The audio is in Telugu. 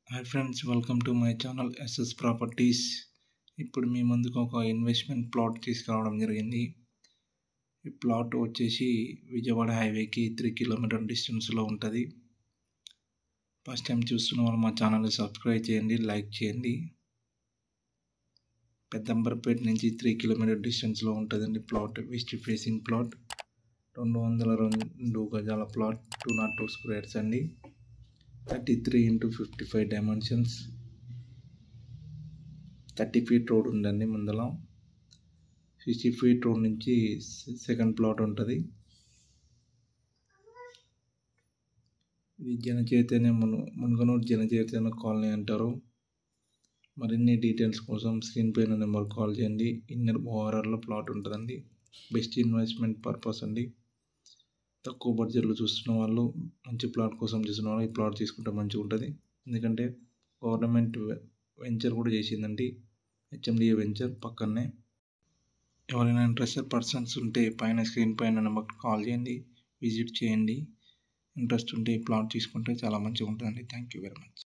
hi friends welcome to my channel SS properties ఇప్పుడు మీ ముందుకు ఒక ఇన్వెస్ట్మెంట్ ప్లాట్ తీసుకురావడం జరిగింది ఈ ప్లాట్ వచ్చేసి విజయవాడ హైవేకి త్రీ కిలోమీటర్ డిస్టెన్స్లో ఉంటుంది ఫస్ట్ టైం చూస్తున్న వాళ్ళు మా ఛానల్ని సబ్స్క్రైబ్ చేయండి లైక్ చేయండి పెద్దంబర్పేట నుంచి త్రీ కిలోమీటర్ డిస్టెన్స్లో ఉంటుందండి ప్లాట్ వెస్ట్ ఫేసింగ్ ప్లాట్ రెండు వందల రెండు గజాల plot two nought two squares అండి thirty three into fifty five dimensions thirty feet road ఉందండి ముందల సిక్స్టీ ఫీట్ రోడ్ నుంచి సెకండ్ ప్లాట్ ఉంటుంది ఇది జనచైతన్య మును మునుగనూరు జనచైతన్య కాలనీ అంటారు మరిన్ని డీటెయిల్స్ కోసం స్క్రీన్ పైన నెంబర్ కాల్ చేయండి ఇన్నర్ ఓఆర్ఆర్లో ప్లాట్ ఉంటుందండి బెస్ట్ ఇన్వెస్ట్మెంట్ పర్పస్ అండి తక్కువ బడ్జెట్లో చూస్తున్న వాళ్ళు మంచి ప్లాట్ కోసం చూస్తున్న వాళ్ళు ఈ ప్లాట్ తీసుకుంటే మంచిగా ఉంటుంది ఎందుకంటే గవర్నమెంట్ వెంచర్ కూడా చేసిందండి హెచ్ఎండిఏ వెంచర్ పక్కనే ఎవరైనా ఇంట్రెస్టెడ్ పర్సన్స్ ఉంటే పైన స్క్రీన్ పైన నెంబర్కి కాల్ చేయండి విజిట్ చేయండి ఇంట్రెస్ట్ ఉంటే ఈ ప్లాట్ తీసుకుంటే చాలా మంచిగా ఉంటుందండి థ్యాంక్ యూ వెరీ మచ్